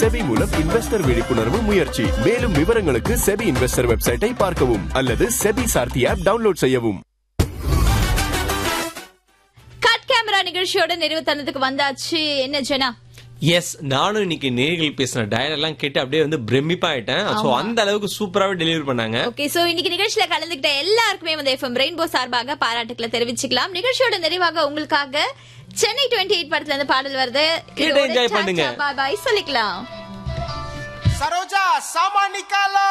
SEBI மூலம் investor விழிப்புணர்வு முயற்சி மேலும் விவரங்களுக்கு செபி இன்வெஸ்டர் வெப்சைட்டை பார்க்கவும் அல்லது செபி சார்த்தி ஆப் டவுன்லோட் செய்யவும் கட் கேமரா நிகழ்ச்சியோட நிறைவு தருணத்துக்கு வந்தாச்சு என்ன ஜனா எஸ் நானும் இன்னைக்கு நேர்கள் பேசின டயல் எல்லாம் கேட்டு அப்படியே வந்து பிரமிப்பா ஆயிட்டேன் சோ அந்த அளவுக்கு சூப்பராவே டெலிவரி பண்ணாங்க ஓகே சோ இன்னைக்கு நிகழ்ச்சியில கலந்துகிட்ட எல்லாருக்குமே வந்து எஃப்எம் ரெயின்போ சார்பாக பாராட்டுக்களை தெரிவிச்சுக்கலாம் நிகழ்ச்சியோட நிறைவாக உங்களுக்காக சென்னை டுவெண்ட்டி எயிட் படத்துல இருந்து பாடல் வருது கேட்டு enjoy பண்ணுங்க. பாய் பாய் சொல்லிக்கலாம் सरोजा सामान निकालो